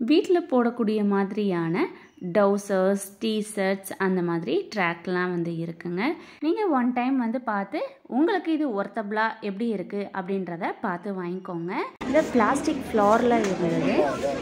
வீட்டில் போடக்கூடிய மாதிரியான டவுசர்ஸ் டிஷர்ட்ஸ் அந்த மாதிரி ட்ராக்லாம் வந்து இருக்குங்க நீங்கள் ஒன் டைம் வந்து பார்த்து உங்களுக்கு இது ஒர்த்தபிளாக எப்படி இருக்குது அப்படின்றத பார்த்து வாங்கிக்கோங்க இது பிளாஸ்டிக் ஃப்ளாரில் இருந்தது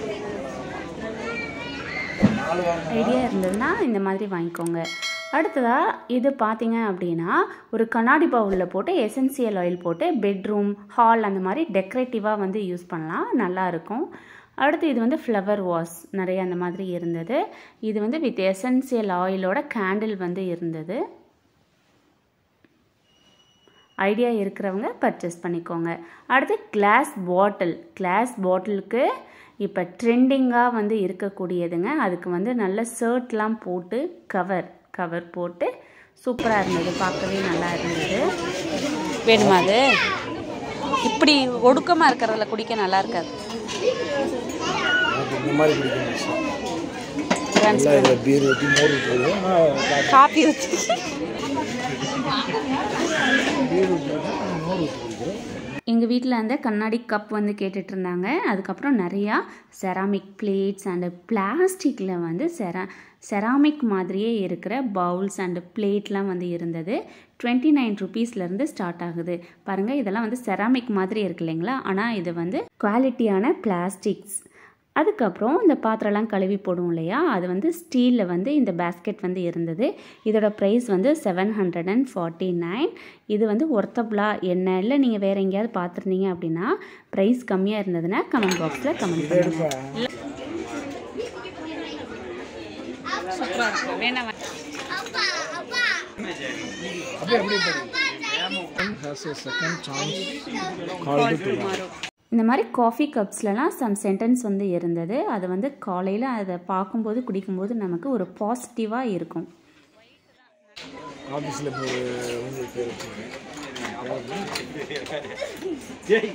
ஐடியா இருந்ததுன்னா இந்த மாதிரி வாங்கிக்கோங்க அடுத்ததாக இது பார்த்தீங்க அப்படின்னா ஒரு கண்ணாடி பவுலில் போட்டு எசென்சியல் ஆயில் போட்டு பெட்ரூம் ஹால் அந்த மாதிரி டெக்கரேட்டிவாக வந்து யூஸ் பண்ணலாம் நல்லா இருக்கும் அடுத்து இது வந்து ஃப்ளவர் வாஸ் நிறைய அந்த மாதிரி இருந்தது இது வந்து வித் எசென்சியல் ஆயிலோட கேண்டில் வந்து இருந்தது ஐடியா இருக்கிறவங்க பர்ச்சேஸ் பண்ணிக்கோங்க அடுத்து கிளாஸ் பாட்டில் கிளாஸ் பாட்டிலுக்கு இப்போ ட்ரெண்டிங்காக வந்து இருக்கக்கூடியதுங்க அதுக்கு வந்து நல்ல ஷர்ட்லாம் போட்டு கவர் கவர் போட்டு சூப்பராக இருந்தது பார்க்கவே நல்லா இருந்தது வேணுமா அது இப்படி ஒடுக்கமாக இருக்கிறதுல குடிக்க நல்லா இருக்காது எனக்கு இந்த மாதிரி பிடிக்கும் நல்லா இதில் பீர் ஊற்றி மோர் ஊற்றுறது ஆனால் காப்பி வச்சு பீர் ஊற்றுறது மோர் ஊற்றி குடிக்கிறோம் எங்கள் வீட்டில் அந்த கண்ணாடி கப் வந்து கேட்டுட்டு இருந்தாங்க அதுக்கப்புறம் நிறையா செராமிக் பிளேட்ஸ் அண்டு பிளாஸ்டிக்கில் வந்து செரா செராமிக் மாதிரியே இருக்கிற பவுல்ஸ் அண்டு பிளேட்லாம் வந்து இருந்தது டுவெண்ட்டி நைன் ருபீஸ்லேருந்து ஸ்டார்ட் ஆகுது பாருங்கள் இதெல்லாம் வந்து செராமிக் மாதிரி இருக்கு இல்லைங்களா ஆனால் இது வந்து குவாலிட்டியான பிளாஸ்டிக்ஸ் அதுக்கப்புறம் இந்த பாத்திரம்லாம் கழுவி போடுவோம் இல்லையா அது வந்து ஸ்டீலில் வந்து இந்த பேஸ்கெட் வந்து இருந்தது இதோட ப்ரைஸ் வந்து seven hundred and forty nine இது வந்து ஒர்த்தபிளா என்ன இல்லை நீங்கள் வேறு எங்கேயாவது பார்த்துருந்தீங்க அப்படின்னா ப்ரைஸ் கம்மியாக இருந்ததுன்னா கமெண்ட் பாக்ஸில் கமெண்ட் பண்ணுங்கள் சூப்பராக இருக்கும் வேணா அப்படியே அப்படியே படி has a second chance call to இந்த மாதிரி காஃபி கப்ஸ்லலாம் சம் சென்டென்ஸ் வந்து இருந்தது அது வந்து காலையில் அதை பார்க்கும்போது குடிக்கும்போது நமக்கு ஒரு பாசிட்டிவாக இருக்கும் ஆஃபீஸில் இப்போ உங்களுக்கு பேர் வச்சுருக்கேன்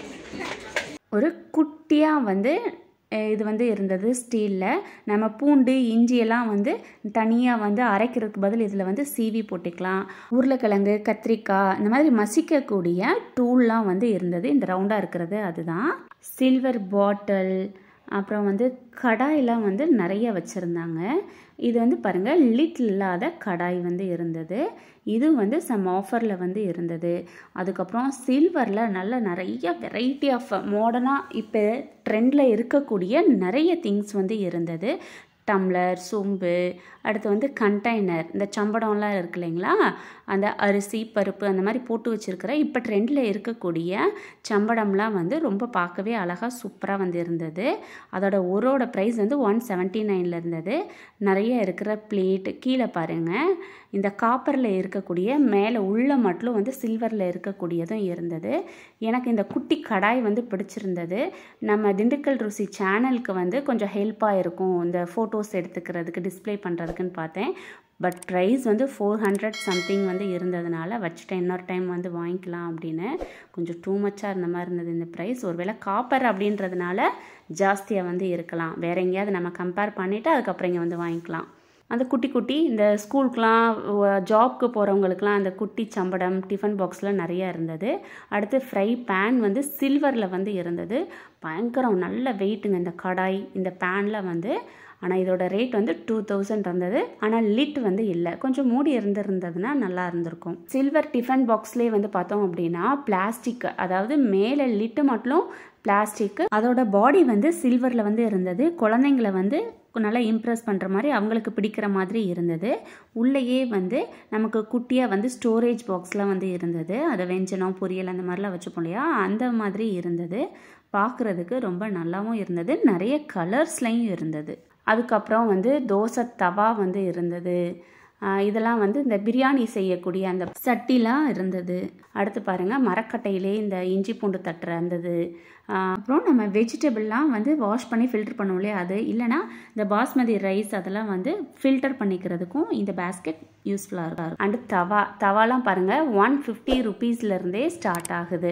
ஒரு குட்டியாக வந்து அஹ், இது வந்து இருந்தது ஸ்டீலில் நம்ம பூண்டு இஞ்சியெல்லாம் வந்து தனியாக வந்து அரைக்கிறதுக்கு பதில் இதில் வந்து சீவி போட்டுக்கலாம் உருளைக்கிழங்கு கத்திரிக்காய் இந்த மாதிரி மசிக்கக்கூடிய டூல்லாம் வந்து இருந்தது இந்த ரவுண்டாக இருக்கிறது அதுதான் சில்வர் பாட்டில் அப்புறம் வந்து கடாயெல்லாம் வந்து நிறைய வச்சுருந்தாங்க இது வந்து பாருங்கள் லிட் இல்லாத கடாய் வந்து இருந்தது இது வந்து சம் ஆஃபரில் வந்து இருந்தது அதுக்கப்புறம் சில்வரில் நல்ல நிறைய வெரைட்டி ஆஃப் மாடர்னாக இப்போ ட்ரெண்டில் இருக்கக்கூடிய நிறைய திங்ஸ் வந்து இருந்தது டம்ளர் சொம்பு அடுத்து வந்து கண்டெய்னர் இந்த சம்படம்லாம் இருக்கு இல்லைங்களா அந்த அரிசி பருப்பு அந்த மாதிரி போட்டு வச்சுருக்கிற இப்போ ட்ரெண்டில் இருக்கக்கூடிய சம்படம்லாம் வந்து ரொம்ப பார்க்கவே அழகாக சூப்பராக வந்து இருந்தது அதோட ஒரோட ப்ரைஸ் வந்து ஒன் செவன்ட்டி நைனில் இருந்தது நிறைய இருக்கிற பிளேட் கீழே பாருங்கள் இந்த காப்பரில் இருக்கக்கூடிய மேலே உள்ள மட்டும் வந்து சில்வரில் இருக்கக்கூடியதும் இருந்தது எனக்கு இந்த குட்டி கடாய் வந்து பிடிச்சிருந்தது நம்ம திண்டுக்கல் ருசி சேனலுக்கு வந்து கொஞ்சம் ஹெல்ப்பாக இருக்கும் இந்த ஃபோட்டோஸ் எடுத்துக்கிறதுக்கு டிஸ்ப்ளே பண்ணுறதுக்குன்னு பார்த்தேன் பட் ப்ரைஸ் வந்து ஃபோர் ஹண்ட்ரட் சம்திங் வந்து இருந்ததுனால வச்சுட்டேன் இன்னொரு டைம் வந்து வாங்கிக்கலாம் அப்படின்னு கொஞ்சம் டூ மச்சாக இருந்த மாதிரி இருந்தது இந்த ப்ரைஸ் ஒருவேளை காப்பர் அப்படின்றதுனால ஜாஸ்தியாக வந்து இருக்கலாம் வேற எங்கேயாவது நம்ம கம்பேர் பண்ணிவிட்டு அதுக்கப்புறம் இங்கே வந்து வாங்கிக்கலாம் அந்த குட்டி குட்டி இந்த ஸ்கூலுக்குலாம் ஜாப்க்கு போகிறவங்களுக்குலாம் அந்த குட்டி சம்படம் டிஃபன் பாக்ஸில் நிறையா இருந்தது அடுத்து ஃப்ரை பேன் வந்து சில்வரில் வந்து இருந்தது பயங்கரம் நல்ல வெயிட்டுங்க இந்த கடாய் இந்த பேனில் வந்து ஆனால் இதோட ரேட் வந்து டூ தௌசண்ட் இருந்தது ஆனால் லிட் வந்து இல்லை கொஞ்சம் மூடி இருந்திருந்ததுன்னா நல்லா இருந்திருக்கும் சில்வர் டிஃபன் பாக்ஸ்லேயே வந்து பார்த்தோம் அப்படின்னா பிளாஸ்டிக் அதாவது மேலே லிட்டு மட்டும் பிளாஸ்டிக்கு அதோட பாடி வந்து சில்வரில் வந்து இருந்தது குழந்தைங்கள வந்து நல்லா இம்ப்ரெஸ் பண்ணுற மாதிரி அவங்களுக்கு பிடிக்கிற மாதிரி இருந்தது உள்ளேயே வந்து நமக்கு குட்டியாக வந்து ஸ்டோரேஜ் பாக்ஸ்லாம் வந்து இருந்தது அதை வெஞ்சனம் பொரியல் அந்த மாதிரிலாம் வச்சுப்போம் இல்லையா அந்த மாதிரி இருந்தது பார்க்குறதுக்கு ரொம்ப நல்லாவும் இருந்தது நிறைய கலர்ஸ்லையும் இருந்தது அதுக்கப்புறம் வந்து தோசை தவா வந்து இருந்தது ஆஹ் இதெல்லாம் வந்து இந்த பிரியாணி செய்யக்கூடிய அந்த சட்டிலாம் இருந்தது அடுத்து பாருங்கள் மரக்கட்டையிலே இந்த இஞ்சி பூண்டு தட்டுற இருந்தது ஆஹ் அப்புறம் நம்ம வெஜிடபிள்லாம் வந்து வாஷ் பண்ணி ஃபில்டர் பண்ணுவோம் இல்லையா அது இல்லைனா இந்த பாஸ்மதி ரைஸ் அதெல்லாம் வந்து ஃபில்டர் பண்ணிக்கிறதுக்கும் இந்த பேஸ்கெட் யூஸ்ஃபுல்லாக இருக்கும் அண்டு தவா தவாலாம் பாருங்கள் ஒன் ஃபிஃப்டி ருபீஸ்லேருந்தே ஸ்டார்ட் ஆகுது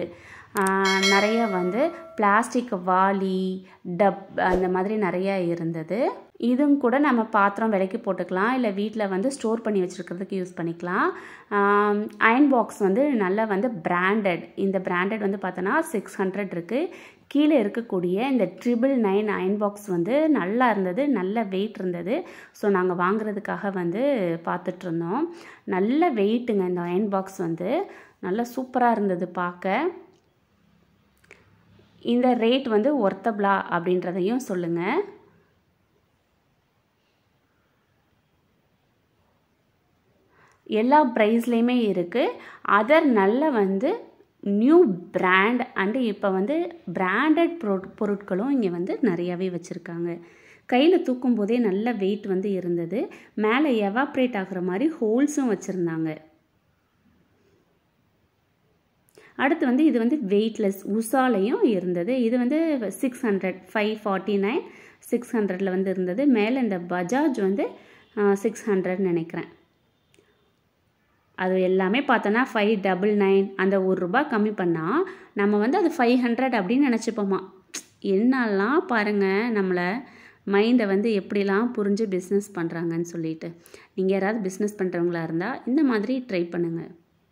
ஆஹ் நிறைய வந்து பிளாஸ்டிக் வாளி டப் அந்த மாதிரி நிறைய இருந்தது இதுவும் கூட நம்ம பாத்திரம் விலைக்கு போட்டுக்கலாம் இல்லை வீட்டில் வந்து ஸ்டோர் பண்ணி வச்சுருக்கிறதுக்கு யூஸ் பண்ணிக்கலாம் அயன் பாக்ஸ் வந்து நல்லா வந்து பிராண்டட் இந்த பிராண்டட் வந்து பார்த்தோன்னா சிக்ஸ் ஹண்ட்ரட் இருக்குது கீழே இருக்கக்கூடிய இந்த ட்ரிபிள் நைன் அயன் பாக்ஸ் வந்து நல்லா இருந்தது நல்ல வெயிட் இருந்தது ஸோ நாங்கள் வாங்குறதுக்காக வந்து பார்த்துட்டு இருந்தோம் நல்ல வெயிட்டுங்க இந்த அயன் பாக்ஸ் வந்து நல்லா சூப்பராக இருந்தது பார்க்க இந்த ரேட் வந்து ஒர்த்தபிளா அப்படின்றதையும் சொல்லுங்கள் எல்லா ப்ரைஸ்லேயுமே இருக்குது அதர் நல்ல வந்து நியூ பிராண்ட் அண்டு இப்போ வந்து பிராண்டட் பொருட் பொருட்களும் இங்கே வந்து நிறையாவே வச்சுருக்காங்க கையில் தூக்கும் போதே நல்ல வெயிட் வந்து இருந்தது மேலே எவாப்ரேட் ஆகுற மாதிரி ஹோல்ஸும் வச்சுருந்தாங்க அடுத்து வந்து இது வந்து வெயிட்லெஸ் உஷாலையும் இருந்தது இது வந்து six hundred five forty nine six ஹண்ட்ரடில் வந்து இருந்தது மேலே இந்த பஜாஜ் வந்து சிக்ஸ் ஹண்ட்ரட் நினைக்கிறேன் அது எல்லாமே பார்த்தோன்னா ஃபைவ் டபுள் நைன் அந்த ஒரு ரூபா கம்மி பண்ணால் நம்ம வந்து அது ஃபைவ் ஹண்ட்ரட் அப்படின்னு நினச்சிப்போமா என்னெல்லாம் பாருங்கள் நம்மளை மைண்டை வந்து எப்படிலாம் புரிஞ்சு பிஸ்னஸ் பண்ணுறாங்கன்னு சொல்லிட்டு நீங்கள் யாராவது பிஸ்னஸ் பண்ணுறவங்களா இருந்தால் இந்த மாதிரி ட்ரை பண்ணுங்கள்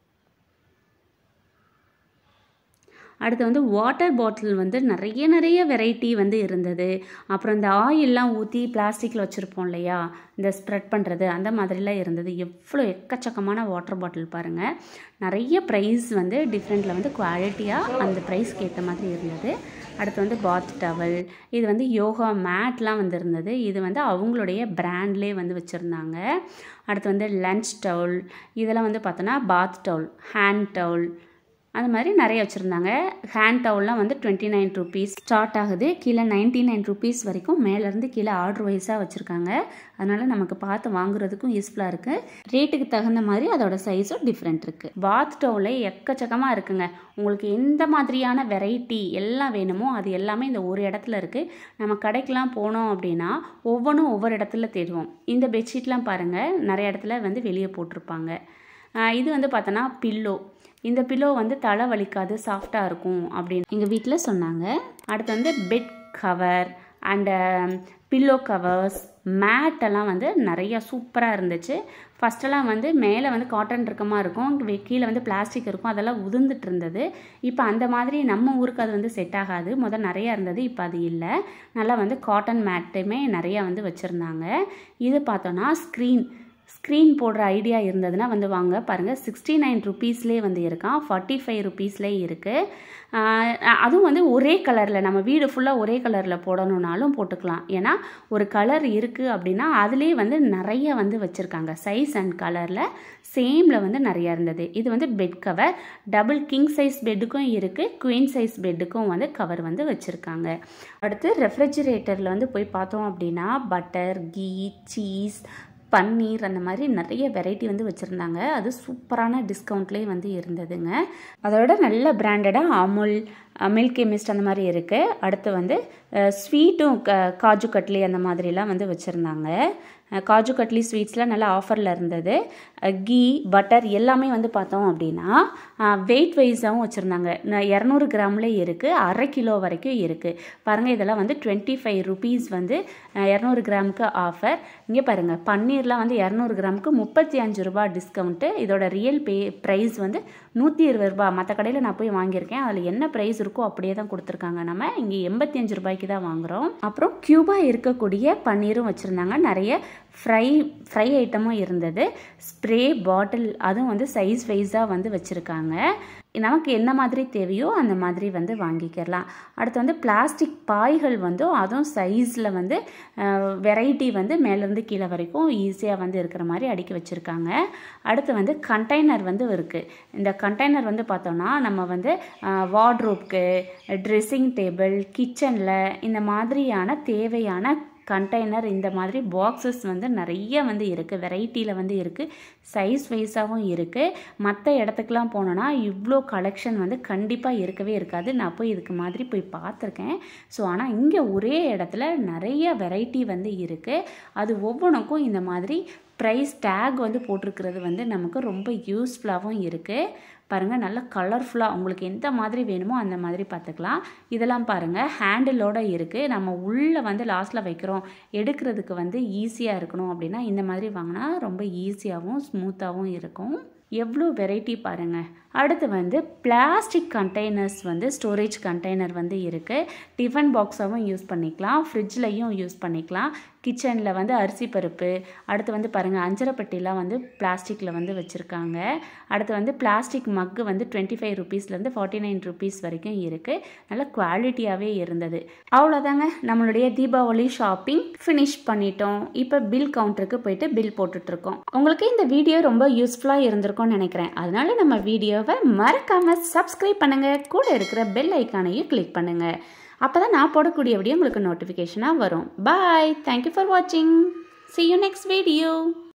அடுத்து வந்து வாட்டர் பாட்டில் வந்து நிறைய நிறைய வெரைட்டி வந்து இருந்தது அப்புறம் இந்த ஆயிலெலாம் ஊற்றி பிளாஸ்டிக்கில் வச்சுருப்போம் இல்லையா இந்த ஸ்ப்ரெட் பண்ணுறது அந்த மாதிரிலாம் இருந்தது எவ்வளோ எக்கச்சக்கமான வாட்டர் பாட்டில் பாருங்கள் நிறைய ப்ரைஸ் வந்து டிஃப்ரெண்ட்டில் வந்து குவாலிட்டியாக அந்த ப்ரைஸ்க்கு ஏற்ற மாதிரி இருந்தது அடுத்து வந்து பாத் டவல் இது வந்து யோகா மேட்லாம் வந்து இருந்தது இது வந்து அவங்களுடைய பிராண்ட்லேயே வந்து வச்சுருந்தாங்க அடுத்து வந்து லன்ச் டவுல் இதெல்லாம் வந்து பார்த்தோன்னா பாத் டவுல் ஹேண்ட் டவுல் அந்த மாதிரி நிறைய வச்சுருந்தாங்க ஹேண்ட் டவுல்லாம் வந்து டுவெண்ட்டி நைன் ருபீஸ் ஸ்டார்ட் ஆகுது கீழே நைன்ட்டி நைன் ருபீஸ் வரைக்கும் மேலேருந்து கீழே ஆர்டர் வைஸாக வச்சுருக்காங்க அதனால் நமக்கு பார்த்து வாங்குறதுக்கும் யூஸ்ஃபுல்லாக இருக்குது ரேட்டுக்கு தகுந்த மாதிரி அதோட சைஸும் டிஃப்ரெண்ட் இருக்குது பாத் டவுலே எக்கச்சக்கமாக இருக்குங்க உங்களுக்கு எந்த மாதிரியான வெரைட்டி எல்லாம் வேணுமோ அது எல்லாமே இந்த ஒரு இடத்துல இருக்குது நம்ம கடைக்கெலாம் போனோம் அப்படின்னா ஒவ்வொன்றும் ஒவ்வொரு இடத்துல தேடுவோம் இந்த பெட்ஷீட்லாம் பாருங்கள் நிறைய இடத்துல வந்து வெளியே போட்டிருப்பாங்க இது வந்து பார்த்தோன்னா பில்லோ இந்த பில்லோ வந்து தலை வலிக்காது சாஃப்டாக இருக்கும் அப்படின்னு எங்கள் வீட்டில் சொன்னாங்க அடுத்து வந்து bed cover and pillow covers மேட்டெல்லாம் வந்து நிறையா சூப்பராக இருந்துச்சு ஃபஸ்ட்டெல்லாம் வந்து மேலே வந்து காட்டன் இருக்கமா இருக்கும் கீழே வந்து பிளாஸ்டிக் இருக்கும் அதெல்லாம் உதிர்ந்துட்டு இருந்தது இப்போ அந்த மாதிரி நம்ம ஊருக்கு அது வந்து செட் ஆகாது முதல் நிறையா இருந்தது இப்போ அது இல்லை நல்லா வந்து காட்டன் மேட்டுமே நிறையா வந்து வச்சுருந்தாங்க இது பார்த்தோன்னா ஸ்க்ரீன் ஸ்க்ரீன் போடுற ஐடியா இருந்ததுன்னா வந்து வாங்க பாருங்கள் சிக்ஸ்டி நைன் ருபீஸ்லேயே வந்து இருக்கான் ஃபார்ட்டி ஃபைவ் ருபீஸ்லேயே இருக்குது அதுவும் வந்து ஒரே கலரில் நம்ம வீடு ஃபுல்லாக ஒரே கலரில் போடணுன்னாலும் போட்டுக்கலாம் ஏன்னா ஒரு கலர் இருக்குது அப்படின்னா அதுலேயே வந்து நிறைய வந்து வச்சுருக்காங்க சைஸ் அண்ட் கலரில் சேமில் வந்து நிறையா இருந்தது இது வந்து bed cover double king size பெட்டுக்கும் இருக்குது குவீன் சைஸ் பெட்டுக்கும் வந்து கவர் வந்து வச்சுருக்காங்க அடுத்து ரெஃப்ரிஜிரேட்டரில் வந்து போய் பார்த்தோம் அப்படின்னா பட்டர் கீ சீஸ் பன்னீர் அந்த மாதிரி நிறைய வெரைட்டி வந்து வச்சுருந்தாங்க அது சூப்பரான டிஸ்கவுண்ட்லேயே வந்து இருந்ததுங்க அதோட நல்ல பிராண்டடாக அமுல் மில்கி மிஸ்ட் அந்த மாதிரி இருக்குது அடுத்து வந்து ஸ்வீட்டும் க காஜு கட்லி அந்த மாதிரிலாம் வந்து வச்சுருந்தாங்க காஜு கட்லி ஸ்வீட்ஸ்லாம் நல்லா ஆஃபரில் இருந்தது கீ பட்டர் எல்லாமே வந்து பார்த்தோம் அப்படின்னா வெயிட் வைஸாகவும் வச்சுருந்தாங்க இரநூறு கிராமில் இருக்குது அரை கிலோ வரைக்கும் இருக்குது பாருங்கள் இதெல்லாம் வந்து டுவெண்ட்டி ஃபைவ் ருபீஸ் வந்து இரநூறு கிராமுக்கு ஆஃபர் இங்கே பாருங்கள் பன்னீர்லாம் வந்து இரநூறு கிராமுக்கு முப்பத்தி அஞ்சு ரூபா டிஸ்கவுண்ட்டு இதோட ரியல் பே ப்ரைஸ் வந்து நூற்றி இருபது ரூபா மற்ற கடையில் நான் போய் வாங்கியிருக்கேன் அதில் என்ன ப்ரைஸ் இருக்கோ அப்படியே தான் கொடுத்துருக்காங்க நம்ம இங்கே எண்பத்தி அஞ்சு ரூபாய்க்கு தான் வாங்குகிறோம் அப்புறம் க்யூபாக இருக்கக்கூடிய பன்னீரும் வச்சுருந்தாங்க நிறைய ஃப்ரை ஃப்ரை ஐட்டமும் இருந்தது ஸ்ப்ரே பாட்டில் அதுவும் வந்து சைஸ் வைஸாக வந்து வச்சுருக்காங்க நமக்கு என்ன மாதிரி தேவையோ அந்த மாதிரி வந்து வாங்கிக்கிறலாம் அடுத்து வந்து பிளாஸ்டிக் பாய்கள் வந்து அதுவும் சைஸில் வந்து வெரைட்டி வந்து மேலேருந்து கீழே வரைக்கும் ஈஸியாக வந்து இருக்கிற மாதிரி அடுக்கி வச்சுருக்காங்க அடுத்து வந்து கண்டெய்னர் வந்து இருக்குது இந்த கண்டெய்னர் வந்து பார்த்தோன்னா நம்ம வந்து வார்ட்ரோப்க்கு ட்ரெஸ்ஸிங் டேபிள் கிச்சனில் இந்த மாதிரியான தேவையான கண்டெய்னர் இந்த மாதிரி பாக்ஸஸ் வந்து நிறைய வந்து இருக்குது வெரைட்டியில் வந்து இருக்குது சைஸ் வைஸாகவும் இருக்குது மற்ற இடத்துக்குலாம் போனோன்னா இவ்வளோ கலெக்ஷன் வந்து கண்டிப்பாக இருக்கவே இருக்காது நான் போய் இதுக்கு மாதிரி போய் பார்த்துருக்கேன் ஸோ ஆனால் இங்கே ஒரே இடத்துல நிறைய வெரைட்டி வந்து இருக்குது அது ஒவ்வொன்றுக்கும் இந்த மாதிரி ப்ரைஸ் டேக் வந்து போட்டிருக்கிறது வந்து நமக்கு ரொம்ப யூஸ்ஃபுல்லாகவும் இருக்குது பாருங்கள் நல்லா கலர்ஃபுல்லாக உங்களுக்கு எந்த மாதிரி வேணுமோ அந்த மாதிரி பார்த்துக்கலாம் இதெல்லாம் பாருங்கள் ஹேண்டிலோடு இருக்குது நம்ம உள்ளே வந்து லாஸ்ட்டில் வைக்கிறோம் எடுக்கிறதுக்கு வந்து ஈஸியாக இருக்கணும் அப்படின்னா இந்த மாதிரி வாங்கினா ரொம்ப ஈஸியாகவும் ஸ்மூத்தாகவும் இருக்கும் எவ்வளோ வெரைட்டி பாருங்கள் அடுத்து வந்து பிளாஸ்டிக் கண்டெய்னர்ஸ் வந்து ஸ்டோரேஜ் கண்டெய்னர் வந்து இருக்குது டிஃபன் பாக்ஸாகவும் யூஸ் பண்ணிக்கலாம் ஃப்ரிட்ஜ்லையும் யூஸ் பண்ணிக்கலாம் கிச்சனில் வந்து அரிசி பருப்பு அடுத்து வந்து பாருங்கள் அஞ்சரைப்பட்டிலாம் வந்து பிளாஸ்டிக்கில் வந்து வச்சுருக்காங்க அடுத்து வந்து பிளாஸ்டிக் மக்கு வந்து டுவெண்ட்டி ஃபைவ் ருபீஸ்லேருந்து ஃபார்ட்டி நைன் ருபீஸ் வரைக்கும் இருக்குது நல்ல குவாலிட்டியாகவே இருந்தது அவ்வளோதாங்க நம்மளுடைய தீபாவளி ஷாப்பிங் ஃபினிஷ் பண்ணிட்டோம் இப்போ பில் கவுண்டருக்கு போயிட்டு பில் போட்டுட்ருக்கோம் உங்களுக்கு இந்த வீடியோ ரொம்ப யூஸ்ஃபுல்லாக இருந்திருக்கும்னு நினைக்கிறேன் அதனால நம்ம வீடியோவை மறக்காமல் சப்ஸ்கிரைப் பண்ணுங்கள் கூட இருக்கிற பெல் ஐக்கானையும் கிளிக் பண்ணுங்கள் அப்போ தான் நான் போடக்கூடிய வீடியோ உங்களுக்கு நோட்டிஃபிகேஷனாக வரும் பாய் தேங்க்யூ ஃபார் வாட்சிங் see you next video